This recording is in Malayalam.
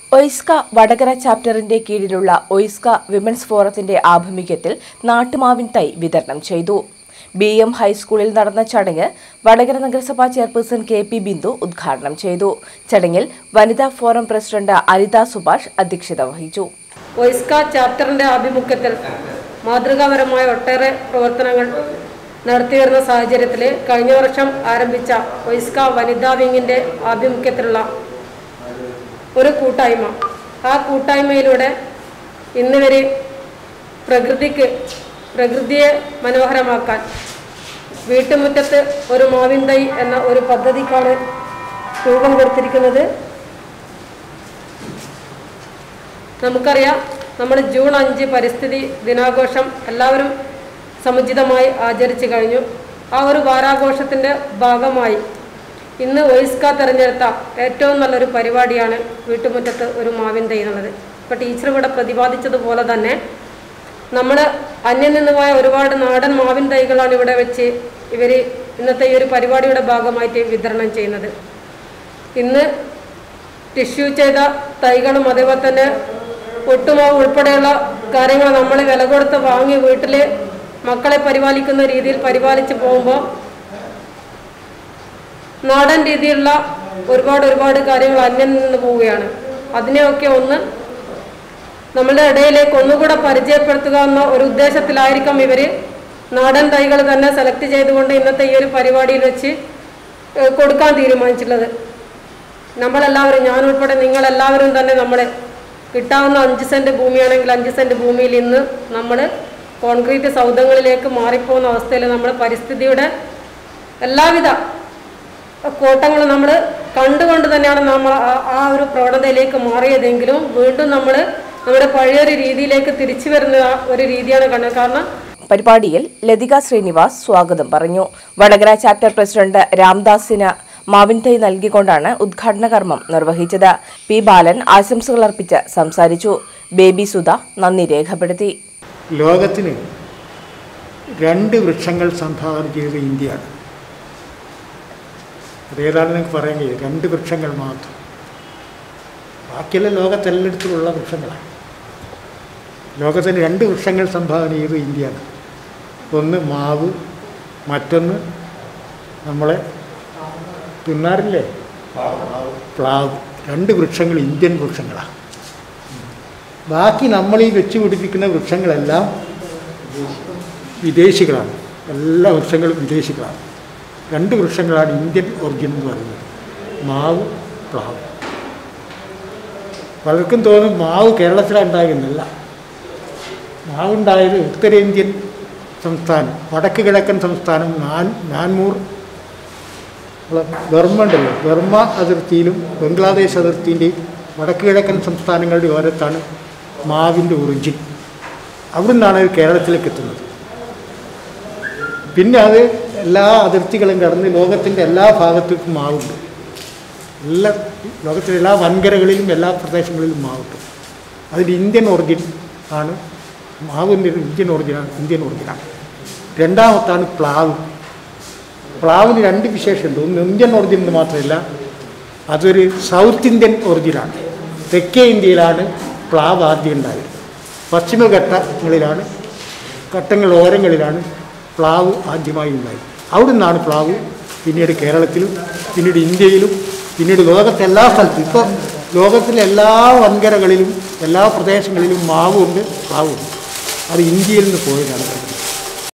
ഒയ്സ്ക വടകര ചാപ്റ്ററിന്റെ കീഴിലുള്ള ഒയ്സ്ക വിമൻസ് ഫോറത്തിന്റെ ആഭിമുഖ്യത്തിൽ നാട്ടുമാവിൻ തൈ വിതരണം ചെയ്തു ബി എം ഹൈസ്കൂളിൽ നടന്ന ചടങ്ങ് വടകര നഗരസഭാ ചെയർപേഴ്സൺ കെ പി ബിന്ദു ഉദ്ഘാടനം ചെയ്തു ചടങ്ങിൽ വനിതാ ഫോറം പ്രസിഡന്റ് അനിത സുഭാഷ് അധ്യക്ഷത വഹിച്ചു ഒയ്സ്ക ചാപ്റ്ററിന്റെ ആഭിമുഖ്യത്തിൽ മാതൃകാപരമായ ഒട്ടേറെ പ്രവർത്തനങ്ങൾ നടത്തിവരുന്ന സാഹചര്യത്തിൽ കഴിഞ്ഞ വർഷം ആരംഭിച്ച ഒയ്സ്ക വനിതാ വിങ്ങിന്റെ ആഭിമുഖ്യത്തിലുള്ള ഒരു കൂട്ടായ്മ ആ കൂട്ടായ്മയിലൂടെ ഇന്ന് വരെ പ്രകൃതിക്ക് പ്രകൃതിയെ മനോഹരമാക്കാൻ വീട്ടുമുറ്റത്ത് ഒരു മാവിൻ തൈ എന്ന ഒരു പദ്ധതിക്കാണ് രൂപം കൊടുത്തിരിക്കുന്നത് നമുക്കറിയാം നമ്മൾ ജൂൺ അഞ്ച് പരിസ്ഥിതി ദിനാഘോഷം എല്ലാവരും സമുചിതമായി ആചരിച്ചു കഴിഞ്ഞു ആ ഒരു വാരാഘോഷത്തിൻ്റെ ഭാഗമായി ഇന്ന് ഒയിസ്ക തിരഞ്ഞെടുത്ത ഏറ്റവും നല്ലൊരു പരിപാടിയാണ് വീട്ടുമുറ്റത്ത് ഒരു മാവിൻ തൈ എന്നുള്ളത് ഇപ്പോൾ ടീച്ചർ ഇവിടെ പ്രതിപാദിച്ചതുപോലെ തന്നെ നമ്മൾ അന്യം നിന്ന് പോയ ഒരുപാട് നാടൻ മാവിൻ തൈകളാണ് ഇവിടെ വെച്ച് ഇവർ ഇന്നത്തെ ഈ ഒരു പരിപാടിയുടെ ഭാഗമായിട്ട് വിതരണം ചെയ്യുന്നത് ഇന്ന് ടിഷ്യൂ ചെയ്ത തൈകളും അതേപോലെ തന്നെ ഒട്ടുമാവ് ഉൾപ്പെടെയുള്ള കാര്യങ്ങൾ നമ്മൾ വില കൊടുത്ത് വാങ്ങി വീട്ടിൽ മക്കളെ പരിപാലിക്കുന്ന രീതിയിൽ പരിപാലിച്ച് പോകുമ്പോൾ നാടൻ രീതിയിലുള്ള ഒരുപാട് ഒരുപാട് കാര്യങ്ങൾ അന്യം നിന്ന് പോവുകയാണ് അതിനെയൊക്കെ ഒന്ന് നമ്മളുടെ ഇടയിലേക്ക് ഒന്നുകൂടെ പരിചയപ്പെടുത്തുക എന്ന ഒരു ഉദ്ദേശത്തിലായിരിക്കാം ഇവർ നാടൻ തൈകൾ തന്നെ സെലക്ട് ചെയ്തുകൊണ്ട് ഇന്നത്തെ ഈ ഒരു പരിപാടിയിൽ വെച്ച് ഏഹ് കൊടുക്കാൻ തീരുമാനിച്ചിട്ടുള്ളത് നമ്മളെല്ലാവരും ഞാൻ ഉൾപ്പെടെ നിങ്ങളെല്ലാവരും തന്നെ നമ്മൾ കിട്ടാവുന്ന അഞ്ച് സെൻറ്റ് ഭൂമിയാണെങ്കിൽ അഞ്ച് സെൻറ്റ് ഭൂമിയിൽ ഇന്ന് നമ്മൾ കോൺക്രീറ്റ് സൗധങ്ങളിലേക്ക് മാറിപ്പോകുന്ന അവസ്ഥയിൽ നമ്മൾ പരിസ്ഥിതിയുടെ എല്ലാവിധ കോട്ടങ്ങൾ നമ്മൾ കണ്ടുകൊണ്ട് തന്നെയാണ് നമ്മൾ ആ- ആ ഒരു പ്രവണതയിലേക്ക് മാറിയതെങ്കിലും വീണ്ടും നമ്മൾ നമ്മുടെ പഴയൊരു രീതിയിലേക്ക് തിരിച്ചു വരുന്ന ആ ഒരു രീതിയാണ് കണ്ടത് കാരണം പരിപാടിയിൽ ലതിക ശ്രീനിവാസ് സ്വാഗതം പറഞ്ഞു വടകര ചാപ്റ്റർ പ്രസിഡന്റ് രാംദാസിന് മാവിൻ തൈ നൽകിക്കൊണ്ടാണ് ഉദ്ഘാടന കർമ്മം നിർവഹിച്ചത് പി ബാലൻ ആശംസകൾ അർപ്പിച്ച് സംസാരിച്ചു ബേബി സുധ നന്ദി രേഖപ്പെടുത്തി ലോകത്തിന് രണ്ട് വൃക്ഷങ്ങൾ സംഭാവന ചെയ്തത് ഇന്ത്യയാണ് അതേതാണെന്ന് നിങ്ങൾക്ക് പറയാൻ കഴിയും രണ്ട് വൃക്ഷങ്ങൾ മാത്രം ബാക്കിയുള്ള ലോകത്തെല്ലായിടത്തുമുള്ള വൃക്ഷങ്ങളാണ് ലോകത്തിന് രണ്ട് വൃക്ഷങ്ങൾ സംഭാവന ചെയ്തത് ഇന്ത്യയാണ് ഒന്ന് മാവ് മറ്റൊന്ന് നമ്മളെ തിന്നാറില്ലേ പ്ലാവ് രണ്ട് വൃക്ഷങ്ങൾ ഇന്ത്യൻ വൃക്ഷങ്ങളാണ് ബാക്കി നമ്മൾ ഈ വെച്ച് പിടിപ്പിക്കുന്ന വൃക്ഷങ്ങളെല്ലാം വിദേശികളാണ് എല്ലാ വൃക്ഷങ്ങളും വിദേശികളാണ് രണ്ട് വൃക്ഷങ്ങളാണ് ഇന്ത്യൻ ഒറിജിൻ എന്ന് പറയുന്നത് മാവ് പ്ലാവ് പലർക്കും തോന്നും മാവ് കേരളത്തിലാണ് ഉണ്ടാകുന്നില്ല മാവുണ്ടായത് ഉത്തരേന്ത്യൻ സംസ്ഥാനം വടക്ക് കിഴക്കൻ സംസ്ഥാനം നാൻ നാൻമൂർ ഉള്ള ബർമ്മ ഉണ്ടല്ലോ ബർമ്മ അതിർത്തിയിലും ബംഗ്ലാദേശ് അതിർത്തിൻ്റെയും വടക്ക് കിഴക്കൻ സംസ്ഥാനങ്ങളുടെ ഓരത്താണ് മാവിൻ്റെ ഒറിജിൻ അവിടെ നിന്നാണ് ഇത് കേരളത്തിലേക്ക് എത്തുന്നത് പിന്നെ അത് എല്ലാ അതിർത്തികളും കടന്ന് ലോകത്തിൻ്റെ എല്ലാ ഭാഗത്തേക്കും മാവുണ്ട് എല്ലാ ലോകത്തിലെ എല്ലാ വൻകരകളിലും എല്ലാ പ്രദേശങ്ങളിലും മാവുണ്ട് അതിൽ ഇന്ത്യൻ ഒറിജിൻ ആണ് മാവിൻ്റെ ഒരു ഇന്ത്യൻ ഒറിജിനാണ് ഇന്ത്യൻ ഒറിജിനാണ് രണ്ടാമത്താണ് പ്ലാവ് പ്ലാവിന് രണ്ട് വിശേഷമുണ്ട് ഒന്ന് ഇന്ത്യൻ ഒറിജിൻ എന്ന് മാത്രമല്ല അതൊരു സൗത്ത് ഇന്ത്യൻ ഒറിജിനാണ് തെക്കേ ഇന്ത്യയിലാണ് പ്ലാവ് ആദ്യം ഉണ്ടായത് പശ്ചിമഘട്ടങ്ങളിലാണ് ഘട്ടങ്ങൾ ഓരങ്ങളിലാണ് പ്ലാവ് ആദ്യമായി ഉണ്ടായത് അവിടെ നിന്നാണ് പ്ലാവ് പിന്നീട് കേരളത്തിലും പിന്നീട് ഇന്ത്യയിലും പിന്നീട് ലോകത്തെ എല്ലാ സ്ഥലത്തും ഇപ്പോൾ ലോകത്തിലെ എല്ലാ വൻകരകളിലും എല്ലാ പ്രദേശങ്ങളിലും മാവുണ്ട് പ്ലാവുണ്ട് അത് ഇന്ത്യയിൽ നിന്ന് പോയതാണ്